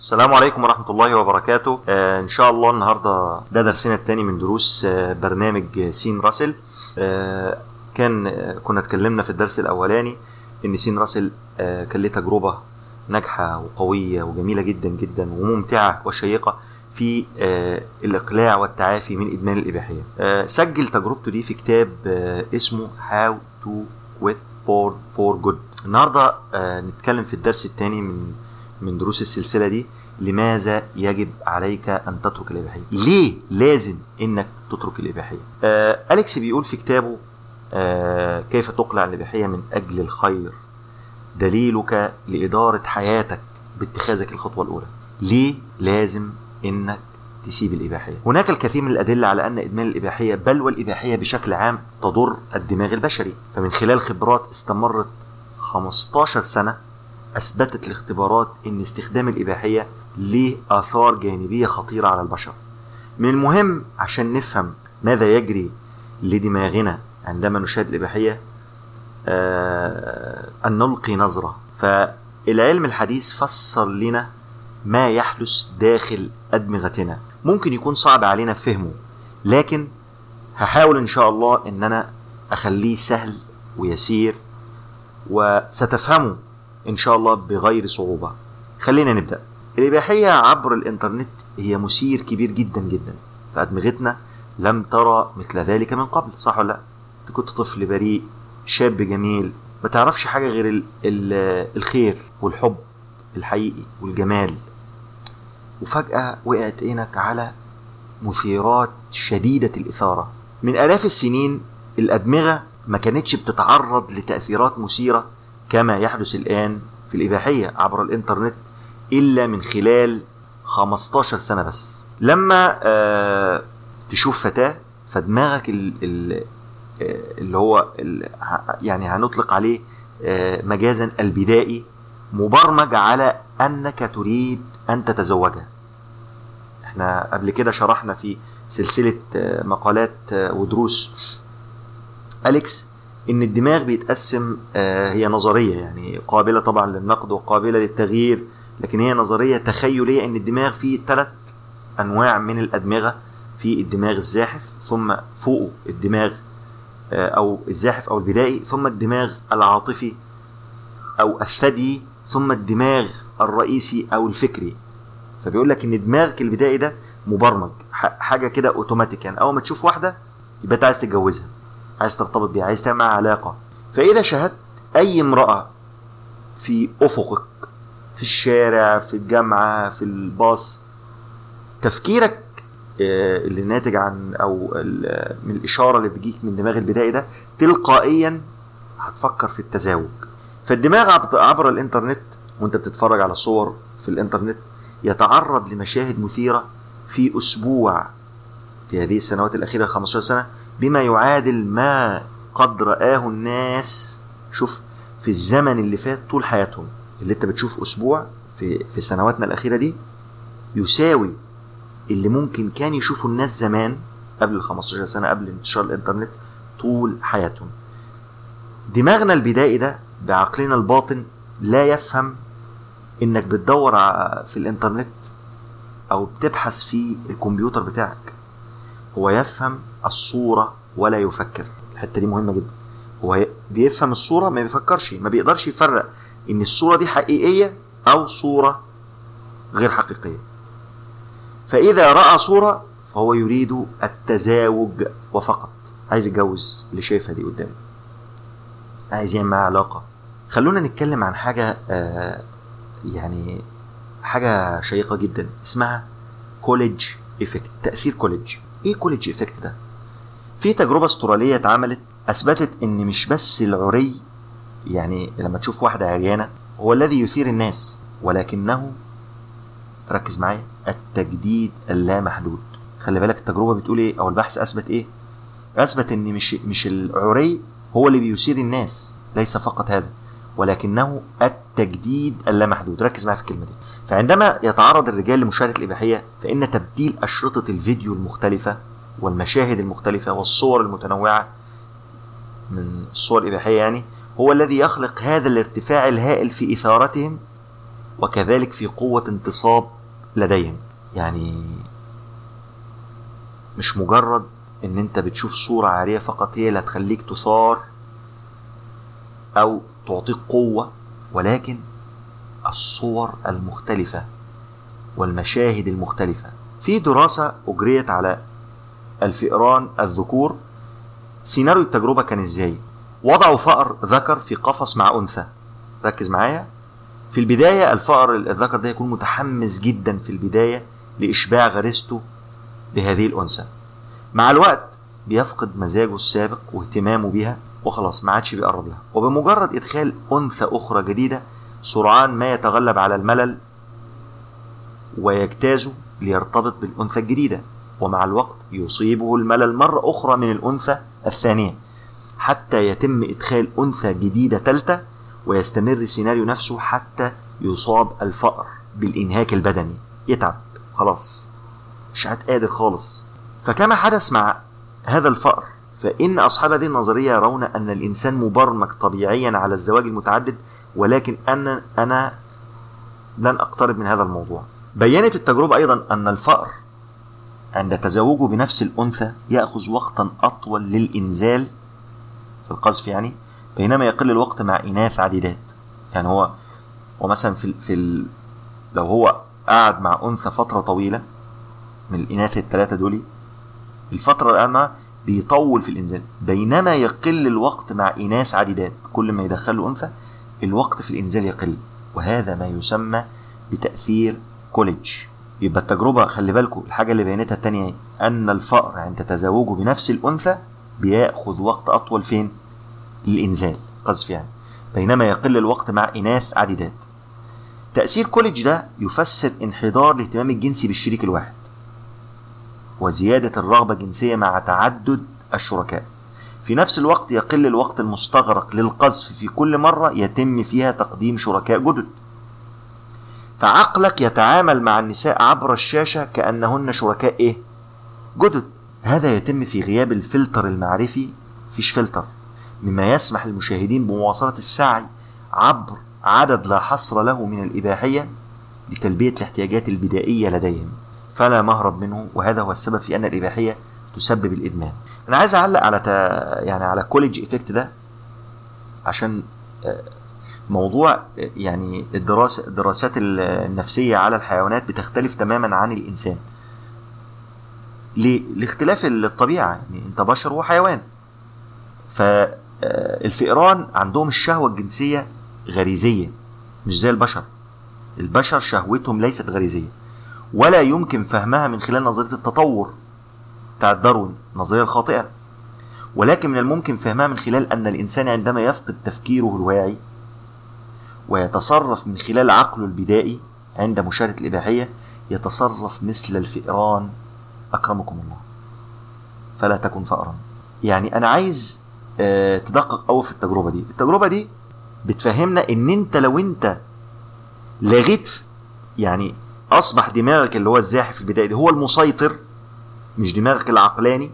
السلام عليكم ورحمة الله وبركاته آه إن شاء الله النهاردة ده درسنا التاني من دروس آه برنامج سين راسل آه كان آه كنا اتكلمنا في الدرس الأولاني إن سين راسل آه كان ليه تجربة ناجحة وقوية وجميلة جدا جدا وممتعة وشيقة في آه الإقلاع والتعافي من إدمان الإباحية آه سجل تجربته دي في كتاب آه اسمه How to Quit for, for Good النهاردة آه نتكلم في الدرس الثاني من من دروس السلسله دي لماذا يجب عليك ان تترك الاباحيه ليه لازم انك تترك الاباحيه آه اليكس بيقول في كتابه آه كيف تقلع الاباحيه من اجل الخير دليلك لاداره حياتك باتخاذك الخطوه الاولى ليه لازم انك تسيب الإباحية هناك الكثير من الأدلة على أن إدمان الإباحية بل والإباحية بشكل عام تضر الدماغ البشري فمن خلال خبرات استمرت 15 سنة أثبتت الاختبارات أن استخدام الإباحية له آثار جانبية خطيرة على البشر من المهم عشان نفهم ماذا يجري لدماغنا عندما نشاهد الإباحية آه أن نلقي نظرة فالعلم الحديث فسر لنا ما يحدث داخل أدمغتنا ممكن يكون صعب علينا فهمه لكن هحاول إن شاء الله إن أنا أخليه سهل ويسير وستفهمه إن شاء الله بغير صعوبة خلينا نبدأ الإباحية عبر الإنترنت هي مثير كبير جدا جدا فأدمغتنا لم ترى مثل ذلك من قبل صح ولا لا أنت كنت طفل بريء شاب جميل ما تعرفش حاجة غير ال ال الخير والحب الحقيقي والجمال وفجأة وقعت عينك على مثيرات شديدة الإثارة من آلاف السنين الأدمغة ما كانتش بتتعرض لتأثيرات مثيرة كما يحدث الآن في الإباحية عبر الإنترنت إلا من خلال 15 سنة بس لما آه تشوف فتاة فدماغك ال ال اللي هو ال يعني هنطلق عليه آه مجازا البدائي مبرمج على أنك تريد أن تتزوجها احنا قبل كده شرحنا في سلسلة آه مقالات آه ودروس أليكس ان الدماغ بيتقسم هي نظريه يعني قابله طبعا للنقد وقابله للتغيير لكن هي نظريه تخيليه ان الدماغ فيه ثلاث انواع من الادمغه في الدماغ الزاحف ثم فوقه الدماغ او الزاحف او البدائي ثم الدماغ العاطفي او الثدي ثم الدماغ الرئيسي او الفكري فبيقول لك ان دماغك البدائي ده مبرمج حاجه كده اوتوماتيك يعني اول ما تشوف واحده يبقى انت عايز تتجوزها عايز ترتبط بيها عايز تعمل معاها علاقة فإذا شاهدت أي امرأة في أفقك في الشارع في الجامعة في الباص تفكيرك اللي ناتج عن أو من الإشارة اللي بتجيك من دماغ البدائي ده تلقائيا هتفكر في التزاوج فالدماغ عبر الإنترنت وأنت بتتفرج على صور في الإنترنت يتعرض لمشاهد مثيرة في أسبوع في هذه السنوات الأخيرة 15 سنة بما يعادل ما قد رآه الناس شوف في الزمن اللي فات طول حياتهم اللي انت بتشوف اسبوع في في سنواتنا الاخيره دي يساوي اللي ممكن كان يشوفوا الناس زمان قبل ال 15 سنه قبل انتشار الانترنت طول حياتهم دماغنا البدائي ده بعقلنا الباطن لا يفهم انك بتدور في الانترنت او بتبحث في الكمبيوتر بتاعك هو يفهم الصورة ولا يفكر الحتة دي مهمة جدا هو بيفهم الصورة ما بيفكرش ما بيقدرش يفرق ان الصورة دي حقيقية او صورة غير حقيقية فإذا رأى صورة فهو يريد التزاوج وفقط عايز يتجوز اللي شايفها دي قدامه عايز يعمل معاها علاقة خلونا نتكلم عن حاجة آه يعني حاجة شيقة جدا اسمها كوليدج ايفكت تأثير كوليدج ايه كوليدج ايفكت ده في تجربه استراليه اتعملت اثبتت ان مش بس العري يعني لما تشوف واحده عريانه هو الذي يثير الناس ولكنه ركز معايا التجديد اللامحدود خلي بالك التجربه بتقول ايه او البحث اثبت ايه اثبت ان مش مش العري هو اللي بيثير الناس ليس فقط هذا ولكنه التجديد اللامحدود ركز معايا في الكلمه دي فعندما يتعرض الرجال لمشاهده الاباحيه فان تبديل اشرطه الفيديو المختلفه والمشاهد المختلفه والصور المتنوعه من الصور الاباحيه يعني هو الذي يخلق هذا الارتفاع الهائل في اثارتهم وكذلك في قوة انتصاب لديهم يعني مش مجرد ان انت بتشوف صورة عارية فقط هي اللي هتخليك تثار او تعطيك قوة ولكن الصور المختلفة والمشاهد المختلفة في دراسة أجريت على الفئران الذكور سيناريو التجربة كان ازاي وضعوا فأر ذكر في قفص مع أنثى ركز معايا في البداية الفأر الذكر ده يكون متحمس جدا في البداية لإشباع غريزته بهذه الأنثى مع الوقت بيفقد مزاجه السابق واهتمامه بها وخلاص ما عادش بيقرب لها وبمجرد إدخال أنثى أخرى جديدة سرعان ما يتغلب على الملل ويجتازه ليرتبط بالأنثى الجديدة ومع الوقت يصيبه الملل مرة أخرى من الأنثى الثانية حتى يتم إدخال أنثى جديدة ثالثة ويستمر السيناريو نفسه حتى يصاب الفأر بالإنهاك البدني يتعب خلاص مش قادر خالص فكما حدث مع هذا الفأر فإن أصحاب هذه النظرية يرون أن الإنسان مبرمج طبيعيا على الزواج المتعدد ولكن أنا أنا لن أقترب من هذا الموضوع بينت التجربة أيضا أن الفأر عند تزوجه بنفس الأنثى يأخذ وقتا أطول للإنزال في القذف يعني بينما يقل الوقت مع إناث عديدات يعني هو ومثلا في في ال... لو هو قعد مع أنثى فترة طويلة من الإناث الثلاثة دول الفترة الآن بيطول في الإنزال بينما يقل الوقت مع إناث عديدات كل ما يدخل له أنثى الوقت في الإنزال يقل وهذا ما يسمى بتأثير كوليدج يبقى التجربة خلي بالكم الحاجة اللي بينتها التانية أن الفأر عند تزاوجه بنفس الأنثى بياخذ وقت أطول فين؟ للإنزال قذف يعني بينما يقل الوقت مع إناث عديدات تأثير كوليدج ده يفسر انحدار الاهتمام الجنسي بالشريك الواحد وزيادة الرغبة الجنسية مع تعدد الشركاء في نفس الوقت يقل الوقت المستغرق للقذف في كل مرة يتم فيها تقديم شركاء جدد فعقلك يتعامل مع النساء عبر الشاشة كأنهن شركاء إيه؟ جدد هذا يتم في غياب الفلتر المعرفي فيش فلتر مما يسمح للمشاهدين بمواصلة السعي عبر عدد لا حصر له من الإباحية لتلبية الاحتياجات البدائية لديهم فلا مهرب منه وهذا هو السبب في أن الإباحية تسبب الإدمان أنا عايز أعلق على تا يعني على كوليدج إيفكت ده عشان موضوع يعني الدراسة الدراسات النفسية على الحيوانات بتختلف تماما عن الإنسان لاختلاف الطبيعة يعني أنت بشر وحيوان فالفئران عندهم الشهوة الجنسية غريزية مش زي البشر البشر شهوتهم ليست غريزية ولا يمكن فهمها من خلال نظرية التطور بتاعت داروين النظرية الخاطئة ولكن من الممكن فهمها من خلال أن الإنسان عندما يفقد تفكيره الواعي ويتصرف من خلال عقله البدائي عند مشاهدة الإباحية يتصرف مثل الفئران أكرمكم الله فلا تكن فأرا يعني أنا عايز أه تدقق أوي في التجربة دي التجربة دي بتفهمنا إن أنت لو أنت لغيت يعني أصبح دماغك اللي هو الزاحف البدائي ده هو المسيطر مش دماغك العقلاني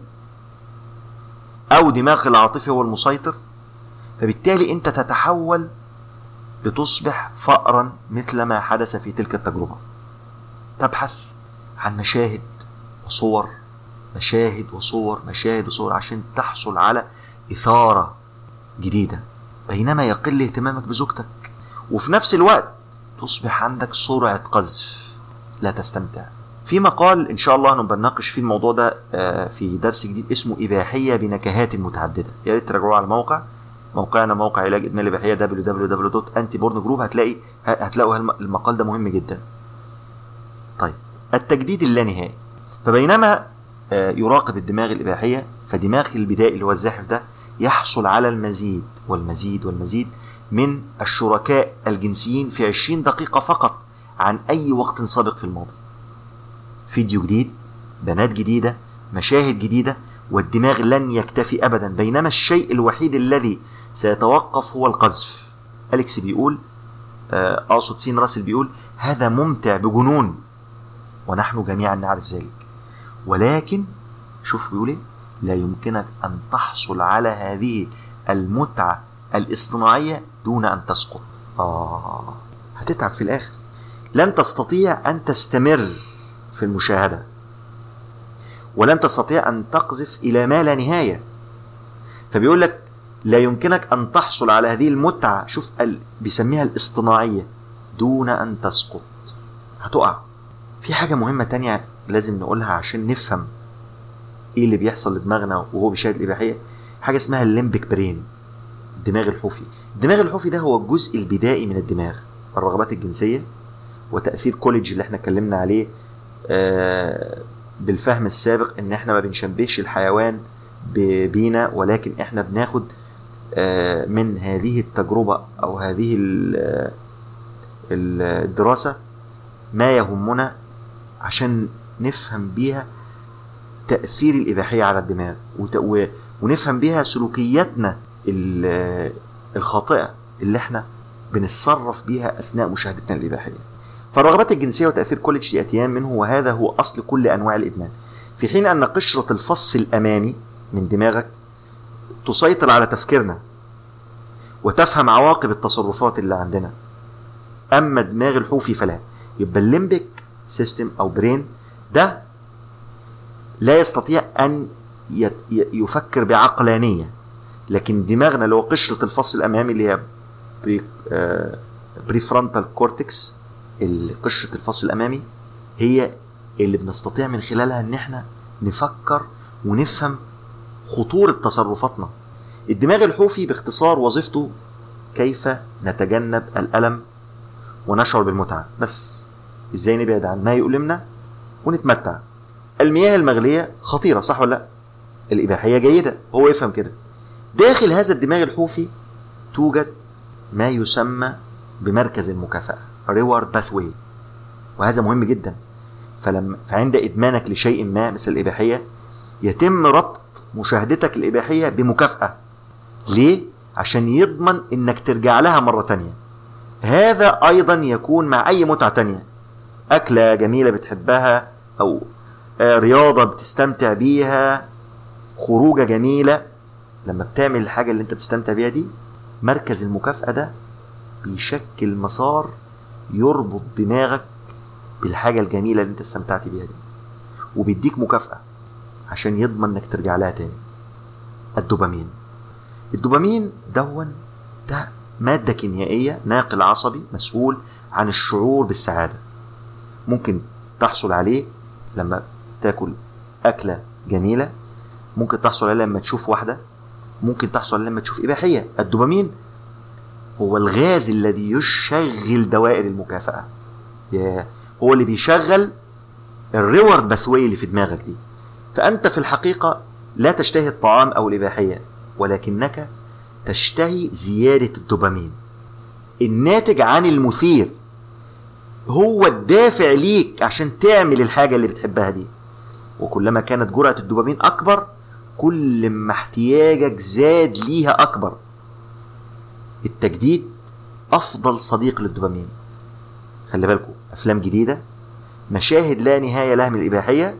أو دماغك العاطفي هو المسيطر فبالتالي أنت تتحول لتصبح فأرا مثل ما حدث في تلك التجربة تبحث عن مشاهد وصور مشاهد وصور مشاهد وصور عشان تحصل على إثارة جديدة بينما يقل اهتمامك بزوجتك وفي نفس الوقت تصبح عندك سرعة قذف لا تستمتع في مقال ان شاء الله هنبقى نناقش فيه الموضوع ده في درس جديد اسمه اباحيه بنكهات متعدده يا ريت تراجعوه على الموقع موقعنا موقع علاج ادمان الاباحيه www.antiborngroup هتلاقي هتلاقوا المقال ده مهم جدا طيب التجديد اللانهائي فبينما يراقب الدماغ الاباحيه فدماغ البدائي اللي هو الزاحف ده يحصل على المزيد والمزيد والمزيد من الشركاء الجنسيين في 20 دقيقه فقط عن اي وقت سابق في الماضي فيديو جديد بنات جديدة مشاهد جديدة والدماغ لن يكتفي أبدا بينما الشيء الوحيد الذي سيتوقف هو القذف أليكس بيقول أقصد سين راسل بيقول هذا ممتع بجنون ونحن جميعا نعرف ذلك ولكن شوف بيقول ايه لا يمكنك أن تحصل على هذه المتعة الاصطناعية دون أن تسقط آه هتتعب في الآخر لن تستطيع ان تستمر في المشاهده ولن تستطيع ان تقذف الى ما لا نهايه فبيقول لك لا يمكنك ان تحصل على هذه المتعه شوف ال... بيسميها الاصطناعيه دون ان تسقط هتقع في حاجه مهمه تانية لازم نقولها عشان نفهم ايه اللي بيحصل لدماغنا وهو بيشاهد الاباحيه حاجه اسمها الليمبك برين الدماغ الحوفي الدماغ الحوفي ده هو الجزء البدائي من الدماغ الرغبات الجنسيه وتاثير كوليدج اللي احنا اتكلمنا عليه آه بالفهم السابق ان احنا ما بنشبهش الحيوان ب- بينا ولكن احنا بناخد آه من هذه التجربه او هذه ال- آه، الدراسه ما يهمنا عشان نفهم بيها تأثير الإباحية على الدماغ وت... و... ونفهم بيها سلوكياتنا ال- الخاطئة اللي احنا بنتصرف بيها أثناء مشاهدتنا الإباحية فالرغبات الجنسية وتأثير كل يأتيان منه وهذا هو أصل كل أنواع الإدمان في حين أن قشرة الفص الأمامي من دماغك تسيطر على تفكيرنا وتفهم عواقب التصرفات اللي عندنا أما دماغ الحوفي فلا يبقى الليمبك سيستم أو برين ده لا يستطيع أن يت- ي- يفكر بعقلانية لكن دماغنا اللي هو قشرة الفص الأمامي اللي هي بري آه بريفرونتال كورتكس قشرة الفص الأمامي هي اللي بنستطيع من خلالها إن إحنا نفكر ونفهم خطورة تصرفاتنا الدماغ الحوفي باختصار وظيفته كيف نتجنب الألم ونشعر بالمتعة بس إزاي نبعد عن ما يؤلمنا ونتمتع المياه المغلية خطيرة صح ولا لا الإباحية جيدة هو يفهم كده داخل هذا الدماغ الحوفي توجد ما يسمى بمركز المكافأة ريورد باثوي وهذا مهم جدا فلما فعند إدمانك لشيء ما مثل الإباحية يتم ربط مشاهدتك الإباحية بمكافأة ليه؟ عشان يضمن إنك ترجع لها مرة تانية هذا أيضا يكون مع أي متعة تانية أكلة جميلة بتحبها أو آه، رياضة بتستمتع بيها خروجة جميلة لما بتعمل الحاجة اللي انت بتستمتع بيها دي مركز المكافأة ده بيشكل مسار يربط دماغك بالحاجة الجميلة اللي انت استمتعت بيها دي وبيديك مكافأة عشان يضمن انك ترجع لها تاني الدوبامين الدوبامين دون ده مادة كيميائية ناقل عصبي مسؤول عن الشعور بالسعادة ممكن تحصل عليه لما تاكل أكلة جميلة ممكن تحصل عليه لما تشوف واحدة ممكن تحصل عليه لما تشوف إباحية الدوبامين هو الغاز الذي يشغل دوائر المكافأة ياه. هو اللي بيشغل الريورد باثوي اللي في دماغك دي فأنت في الحقيقة لا تشتهي الطعام أو الإباحية ولكنك تشتهي زيادة الدوبامين الناتج عن المثير هو الدافع ليك عشان تعمل الحاجة اللي بتحبها دي وكلما كانت جرعة الدوبامين أكبر كل ما احتياجك زاد ليها أكبر التجديد أفضل صديق للدوبامين خلي بالكم أفلام جديدة مشاهد لا نهاية لها من الإباحية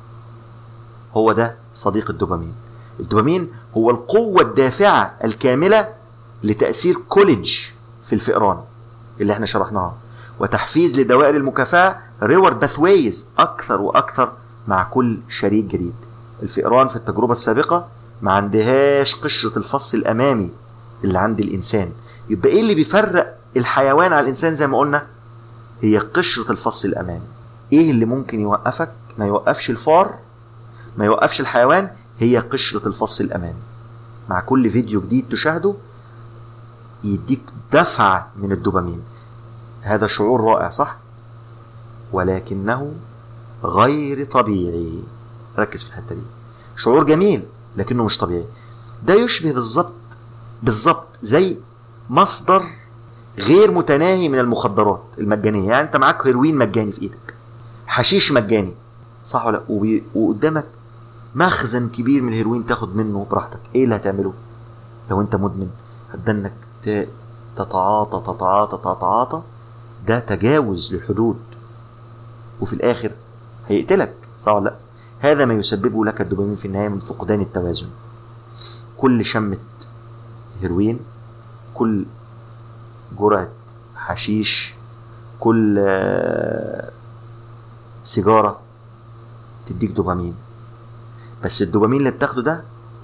هو ده صديق الدوبامين الدوبامين هو القوة الدافعة الكاملة لتأثير كوليدج في الفئران اللي احنا شرحناها وتحفيز لدوائر المكافأة ريورد باثويز أكثر وأكثر مع كل شريك جديد الفئران في التجربة السابقة ما عندهاش قشرة الفص الأمامي اللي عند الإنسان يبقى إيه اللي بيفرق الحيوان على الإنسان زي ما قلنا هي قشرة الفص الأمامي إيه اللي ممكن يوقفك ما يوقفش الفار ما يوقفش الحيوان هي قشرة الفص الأمامي مع كل فيديو جديد تشاهده يديك دفعة من الدوبامين هذا شعور رائع صح ولكنه غير طبيعي ركز في الحتة دي شعور جميل لكنه مش طبيعي ده يشبه بالظبط بالظبط زي مصدر غير متناهي من المخدرات المجانية يعني انت معاك هيروين مجاني في ايدك حشيش مجاني صح ولا وبي... وقدامك مخزن كبير من الهيروين تاخد منه براحتك ايه اللي هتعمله لو انت مدمن هتدنك ت... تتعاطى تتعاطى تتعاطى ده تجاوز للحدود وفي الاخر هيقتلك صح ولا لا هذا ما يسببه لك الدوبامين في النهايه من فقدان التوازن كل شمة هيروين كل جرعة حشيش كل آه، سيجاره تديك دوبامين بس الدوبامين اللي بتاخده ده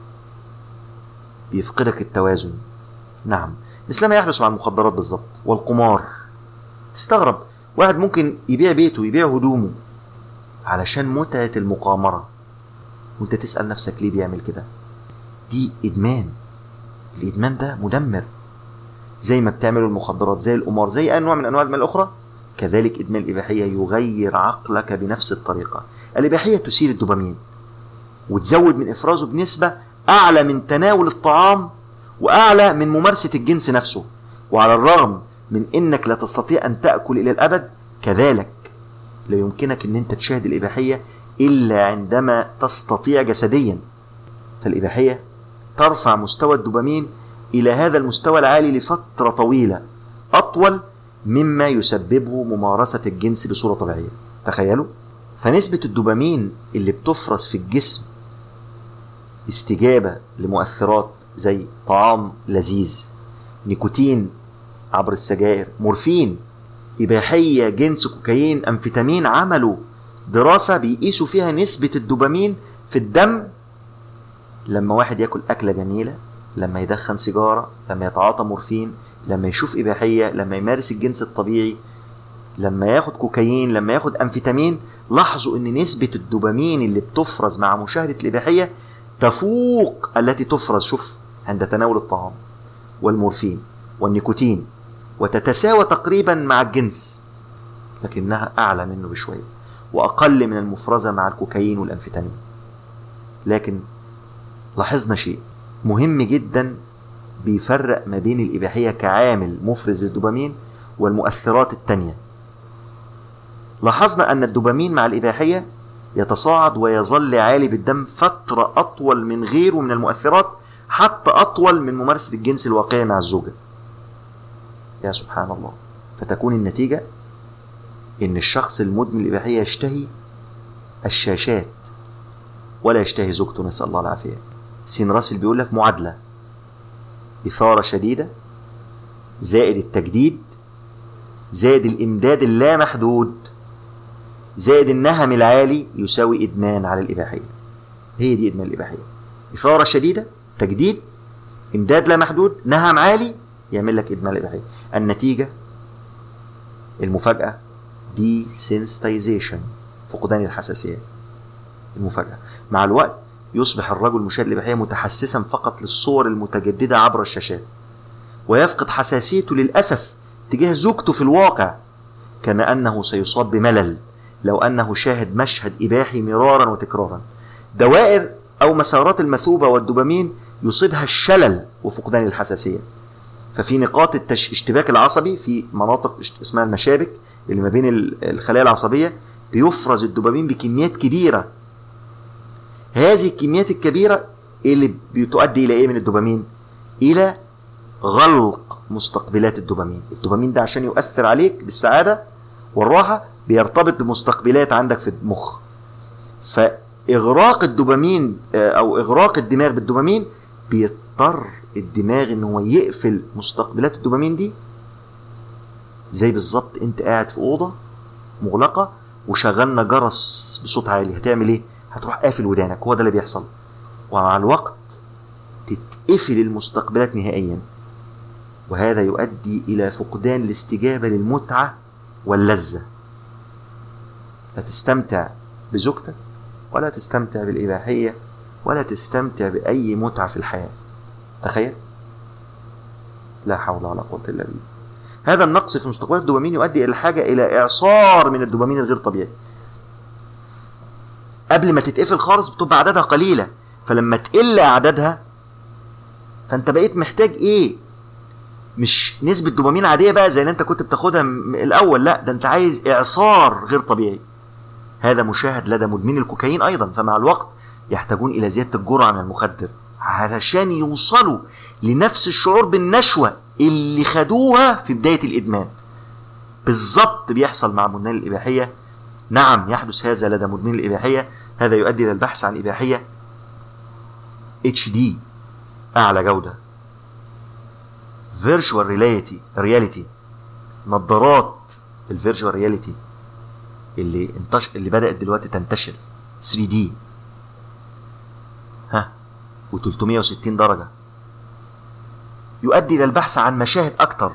بيفقدك التوازن نعم مثل ما يحدث مع المخدرات بالظبط والقمار تستغرب واحد ممكن يبيع بيته يبيع هدومه علشان متعة المقامرة وانت تسأل نفسك ليه بيعمل كده دي إدمان الإدمان ده مدمر زي ما بتعمل المخدرات زي القمار زي أي نوع من أنواع المال الأخرى كذلك إدمان الإباحية يغير عقلك بنفس الطريقة الإباحية تثير الدوبامين وتزود من إفرازه بنسبة أعلى من تناول الطعام وأعلى من ممارسة الجنس نفسه وعلى الرغم من إنك لا تستطيع أن تأكل إلى الأبد كذلك لا يمكنك أن أنت تشاهد الإباحية إلا عندما تستطيع جسديا فالإباحية ترفع مستوى الدوبامين إلى هذا المستوى العالي لفترة طويلة أطول مما يسببه ممارسة الجنس بصورة طبيعية تخيلوا فنسبة الدوبامين اللي بتفرز في الجسم استجابة لمؤثرات زي طعام لذيذ نيكوتين عبر السجائر مورفين إباحية جنس كوكايين أمفيتامين عملوا دراسة بيقيسوا فيها نسبة الدوبامين في الدم لما واحد ياكل أكلة جميلة لما يدخن سيجارة لما يتعاطى مورفين لما يشوف إباحية لما يمارس الجنس الطبيعي لما ياخد كوكايين لما ياخد أمفيتامين لاحظوا ان نسبة الدوبامين اللي بتفرز مع مشاهدة الإباحية تفوق التي تفرز شوف عند تناول الطعام والمورفين والنيكوتين وتتساوى تقريبا مع الجنس لكنها أعلى منه بشوية وأقل من المفرزة مع الكوكايين والأنفيتامين لكن لاحظنا شيء مهم جدا بيفرق ما بين الإباحية كعامل مفرز للدوبامين والمؤثرات التانية لاحظنا أن الدوبامين مع الإباحية يتصاعد ويظل عالي بالدم فترة أطول من غيره من المؤثرات حتى أطول من ممارسة الجنس الواقعي مع الزوجة يا سبحان الله فتكون النتيجة إن الشخص المدمن الإباحية يشتهي الشاشات ولا يشتهي زوجته نسأل الله العافية سين راسل بيقول لك معادلة إثارة شديدة زائد التجديد زائد الإمداد اللامحدود زائد النهم العالي يساوي إدمان على الإباحية هي دي إدمان الإباحية إثارة شديدة تجديد إمداد لا محدود نهم عالي يعمل لك إدمان الإباحية النتيجة المفاجأة دي سينستايزيشن فقدان الحساسية المفاجأة مع الوقت يصبح الرجل مشاهد الإباحية متحسسا فقط للصور المتجددة عبر الشاشات ويفقد حساسيته للأسف تجاه زوجته في الواقع كما أنه سيصاب بملل لو أنه شاهد مشهد إباحي مرارا وتكرارا دوائر أو مسارات المثوبة والدوبامين يصيبها الشلل وفقدان الحساسية ففي نقاط الاشتباك العصبي في مناطق اسمها المشابك اللي ما بين الخلايا العصبية بيفرز الدوبامين بكميات كبيرة هذه الكميات الكبيرة اللي بتؤدي إلى إيه من الدوبامين؟ إلى غلق مستقبلات الدوبامين الدوبامين ده عشان يؤثر عليك بالسعادة والراحة بيرتبط بمستقبلات عندك في المخ فإغراق الدوبامين أو إغراق الدماغ بالدوبامين بيضطر الدماغ إن هو يقفل مستقبلات الدوبامين دي زي بالظبط أنت قاعد في أوضة مغلقة وشغلنا جرس بصوت عالي هتعمل إيه؟ هتروح قافل ودانك هو ده اللي بيحصل ومع الوقت تتقفل المستقبلات نهائيا وهذا يؤدي إلى فقدان الاستجابة للمتعة واللذة لا تستمتع بزوجتك ولا تستمتع بالإباحية ولا تستمتع بأي متعة في الحياة تخيل لا حول ولا قوة إلا بالله هذا النقص في مستقبلات الدوبامين يؤدي إلى الحاجة إلى إعصار من الدوبامين الغير طبيعي قبل ما تتقفل خالص بتبقى أعدادها قليلة فلما تقل أعدادها فأنت بقيت محتاج إيه مش نسبة دوبامين عادية بقى زي اللي انت كنت بتاخدها الأول لا ده انت عايز إعصار غير طبيعي هذا مشاهد لدى مدمني الكوكايين أيضا فمع الوقت يحتاجون إلى زيادة الجرعة من المخدر علشان يوصلوا لنفس الشعور بالنشوة اللي خدوها في بداية الإدمان بالظبط بيحصل مع مدمني الإباحية نعم يحدث هذا لدى مدمني الإباحية هذا يؤدي إلى البحث عن إباحية اتش دي أعلى جودة فيرتشوال رياليتي رياليتي نظارات الفيرجوال رياليتي اللي انتش اللي بدات دلوقتي تنتشر 3 دي ها و360 درجه يؤدي الى البحث عن مشاهد اكتر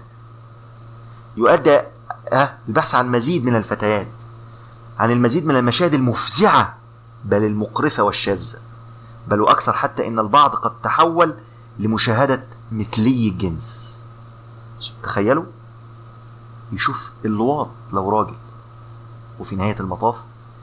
يؤدي ها البحث عن مزيد من الفتيات عن المزيد من المشاهد المفزعه بل المقرفه والشاذه بل واكثر حتى ان البعض قد تحول لمشاهده مثلي الجنس تخيلوا يشوف اللواط لو راجل وفي نهاية المطاف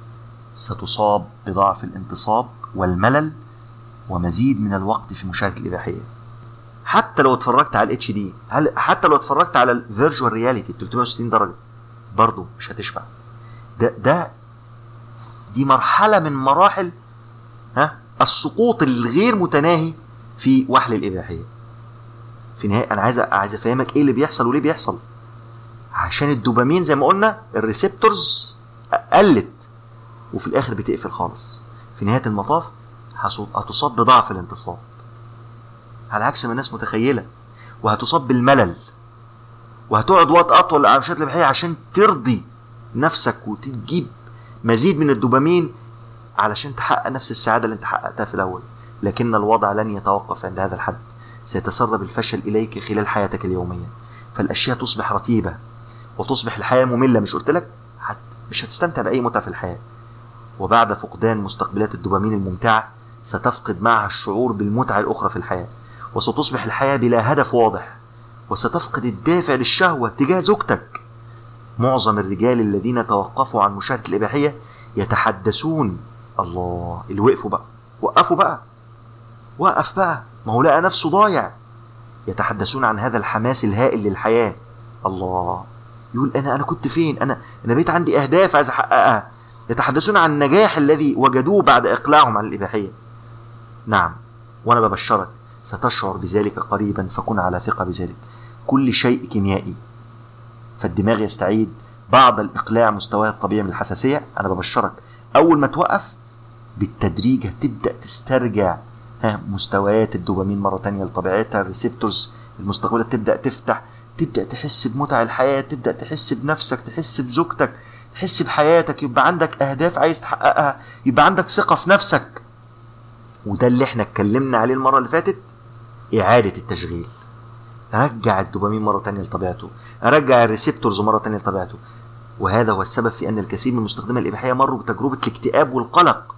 ستصاب بضعف الانتصاب والملل ومزيد من الوقت في مشاهدة الإباحية حتى لو اتفرجت على الاتش دي حتى لو اتفرجت على الفيرجوال رياليتي 360 درجة برضه مش هتشبع ده ده دي مرحلة من مراحل ها السقوط الغير متناهي في وحل الإباحية في نهاية أنا عايز عايز أفهمك إيه اللي بيحصل وليه بيحصل عشان الدوبامين زي ما قلنا الريسبتورز قلت وفي الاخر بتقفل خالص في نهايه المطاف هتصاب بضعف الانتصاب على عكس ما الناس متخيله وهتصاب بالملل وهتقعد وقت اطول على مشاهد الاباحيه عشان ترضي نفسك وتجيب مزيد من الدوبامين علشان تحقق نفس السعاده اللي انت حققتها في الاول لكن الوضع لن يتوقف عند هذا الحد سيتسرب الفشل اليك خلال حياتك اليوميه فالاشياء تصبح رتيبه وتصبح الحياه ممله مش قلت لك مش هتستمتع باي متعه في الحياه وبعد فقدان مستقبلات الدوبامين الممتعه ستفقد معها الشعور بالمتعه الاخرى في الحياه وستصبح الحياه بلا هدف واضح وستفقد الدافع للشهوه تجاه زوجتك معظم الرجال الذين توقفوا عن مشاهده الاباحيه يتحدثون الله اللي وقفوا بقى وقفوا بقى وقف بقى ما هو لقى نفسه ضايع يتحدثون عن هذا الحماس الهائل للحياه الله يقول انا انا كنت فين انا انا بقيت عندي اهداف عايز احققها يتحدثون عن النجاح الذي وجدوه بعد اقلاعهم عن الاباحيه نعم وانا ببشرك ستشعر بذلك قريبا فكن على ثقه بذلك كل شيء كيميائي فالدماغ يستعيد بعض الاقلاع مستواه الطبيعي من الحساسيه انا ببشرك اول ما توقف بالتدريج هتبدا تسترجع ها مستويات الدوبامين مره تانية لطبيعتها الريسبتورز المستقبلات تبدا تفتح تبدا تحس بمتع الحياه تبدا تحس بنفسك تحس بزوجتك تحس بحياتك يبقى عندك اهداف عايز تحققها يبقى عندك ثقه في نفسك وده اللي احنا اتكلمنا عليه المره اللي فاتت اعاده التشغيل رجع الدوبامين مره تانية لطبيعته رجع الريسبتورز مره تانية لطبيعته وهذا هو السبب في ان الكثير من مستخدمي الاباحيه مروا بتجربه الاكتئاب والقلق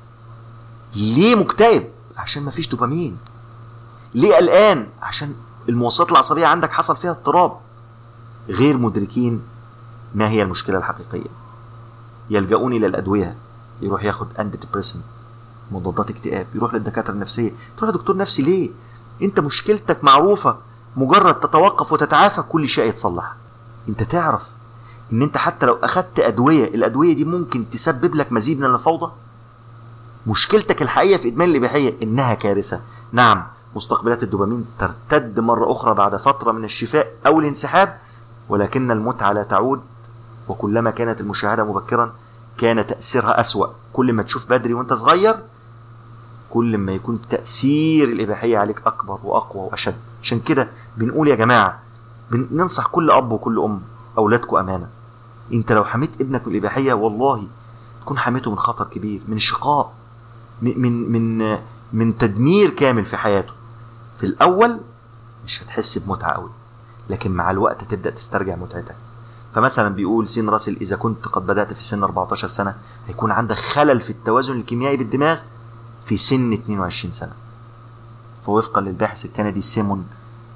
ليه مكتئب عشان مفيش دوبامين ليه قلقان عشان المواصلات العصبية عندك حصل فيها اضطراب غير مدركين ما هي المشكلة الحقيقية يلجؤون إلى الأدوية يروح ياخد أنتي ديبريسنت مضادات اكتئاب يروح للدكاترة النفسية تروح لدكتور نفسي ليه انت مشكلتك معروفة مجرد تتوقف وتتعافى كل شيء يتصلح انت تعرف ان انت حتى لو اخدت ادوية الادوية دي ممكن تسبب لك مزيد من الفوضى مشكلتك الحقيقية في ادمان الاباحية انها كارثة نعم مستقبلات الدوبامين ترتد مرة أخرى بعد فترة من الشفاء أو الانسحاب ولكن المتعة لا تعود وكلما كانت المشاهدة مبكرا كان تأثيرها أسوأ كل ما تشوف بدري وانت صغير كل ما يكون تأثير الإباحية عليك أكبر وأقوى وأشد عشان كده بنقول يا جماعة بننصح كل أب وكل أم أولادكم أمانة أنت لو حميت ابنك من الإباحية والله تكون حميته من خطر كبير من شقاء من من من, من تدمير كامل في حياته في الاول مش هتحس بمتعه قوي لكن مع الوقت تبدا تسترجع متعتك فمثلا بيقول سين راسل اذا كنت قد بدات في سن 14 سنه هيكون عندك خلل في التوازن الكيميائي بالدماغ في سن 22 سنه فوفقا للباحث الكندي سيمون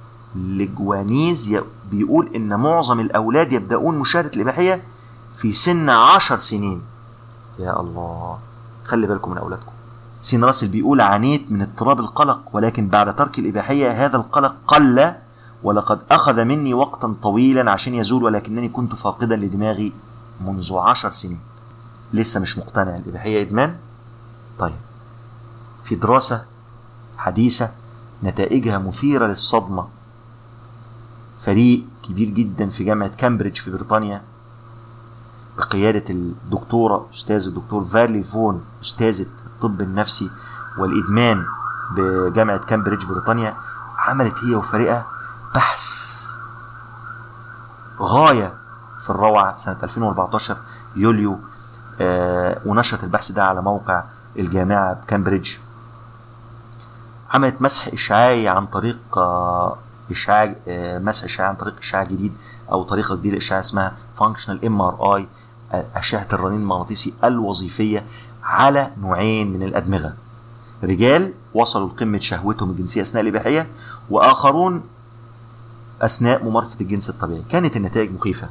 لجوانيز بيقول ان معظم الاولاد يبداون مشاهده الاباحيه في سن 10 سنين يا الله خلي بالكم من اولادكم سين راسل بيقول عانيت من اضطراب القلق ولكن بعد ترك الإباحية هذا القلق قل ولقد أخذ مني وقتا طويلا عشان يزول ولكنني كنت فاقدا لدماغي منذ عشر سنين لسه مش مقتنع الإباحية إدمان طيب في دراسة حديثة نتائجها مثيرة للصدمة فريق كبير جدا في جامعة كامبريدج في بريطانيا بقيادة الدكتورة أستاذ الدكتور فارلي فون أستاذة الطب النفسي والإدمان بجامعة كامبريدج بريطانيا عملت هي وفريقها بحث غاية في الروعة سنة 2014 يوليو آه، ونشرت البحث ده على موقع الجامعة بكامبريدج عملت مسح إشعاعي عن طريق آه، إشعاع آه، مسح إشعاعي عن طريق إشعاع جديد أو طريقة جديدة إشعاع اسمها فانكشنال ام ار اي أشعة الرنين المغناطيسي الوظيفية على نوعين من الأدمغة رجال وصلوا لقمة شهوتهم الجنسية أثناء الإباحية وآخرون أثناء ممارسة الجنس الطبيعي كانت النتائج مخيفة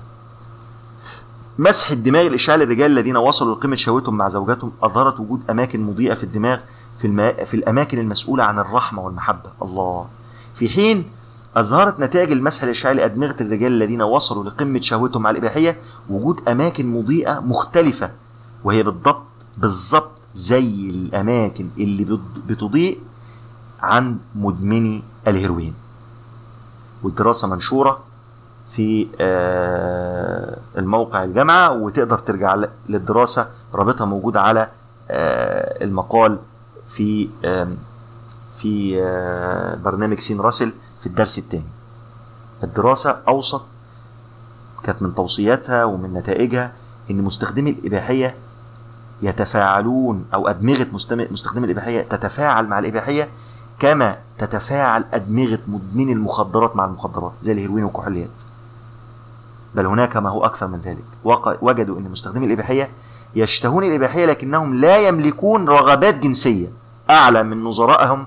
مسح الدماغ الإشعاع للرجال الذين وصلوا لقمة شهوتهم مع زوجاتهم أظهرت وجود أماكن مضيئة في الدماغ في, الما... في الأماكن المسؤولة عن الرحمة والمحبة الله في حين أظهرت نتائج المسح الإشعاعي لأدمغة الرجال الذين وصلوا لقمة شهوتهم مع الإباحية وجود أماكن مضيئة مختلفة وهي بالضبط بالضبط زي الأماكن اللي بت- بتضيء عند مدمني الهيروين والدراسة منشورة في آه، الموقع الجامعة وتقدر ترجع ل- للدراسة رابطها موجود على آه، المقال في آم، في آه، برنامج سين راسل في الدرس الثاني الدراسة أوصت كانت من توصياتها ومن نتائجها إن مستخدمي الإباحية يتفاعلون أو أدمغة مستم- مستخدمي الإباحية تتفاعل مع الإباحية كما تتفاعل أدمغة مدمني المخدرات مع المخدرات زي الهيروين والكحوليات بل هناك ما هو أكثر من ذلك وق- وجدوا أن مستخدمي الإباحية يشتهون الإباحية لكنهم لا يملكون رغبات جنسية أعلى من نظرائهم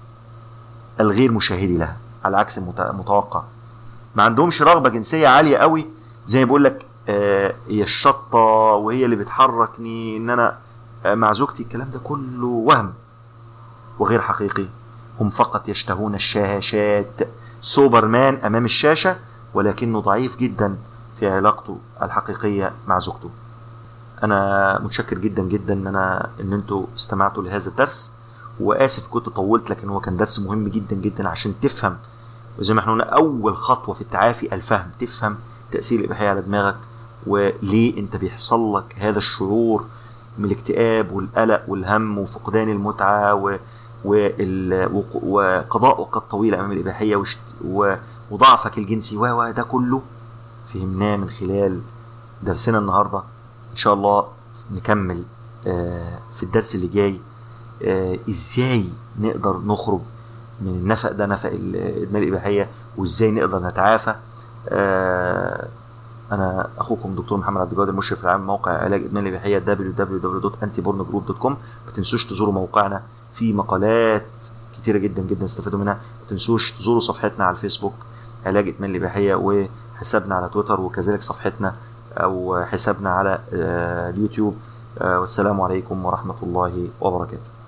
الغير مشاهدي لها على عكس المت- المتوقع ما عندهمش رغبة جنسية عالية قوي زي ما بقول لك آه، هي الشطة وهي اللي بتحركني ان انا آه، مع زوجتي الكلام ده كله وهم وغير حقيقي هم فقط يشتهون الشاشات سوبرمان امام الشاشة ولكنه ضعيف جدا في علاقته الحقيقية مع زوجته انا متشكر جدا جدا ان انا ان انتوا استمعتوا لهذا الدرس واسف كنت طولت لكن هو كان درس مهم جدا جدا عشان تفهم وزي ما احنا قلنا اول خطوه في التعافي الفهم تفهم تاثير الاباحيه على دماغك وليه انت بيحصل لك هذا الشعور من الاكتئاب والقلق والهم وفقدان المتعه و وال- وق- وقضاء اوقات طويله امام الاباحيه وشت- و- وضعفك الجنسي و و ده كله فهمناه من خلال درسنا النهارده ان شاء الله نكمل آه، في الدرس اللي جاي آه، ازاي نقدر نخرج من النفق ده نفق الادمان الاباحيه وازاي نقدر نتعافى آه، انا اخوكم دكتور محمد عبد الجواد المشرف العام موقع علاج ادمان الاباحيه www.antipornogroup.com ما تنسوش تزوروا موقعنا في مقالات كتيره جدا جدا استفادوا منها ما تنسوش تزوروا صفحتنا على الفيسبوك علاج ادمان الاباحيه وحسابنا على تويتر وكذلك صفحتنا او حسابنا على آه، اليوتيوب آه، والسلام عليكم ورحمه الله وبركاته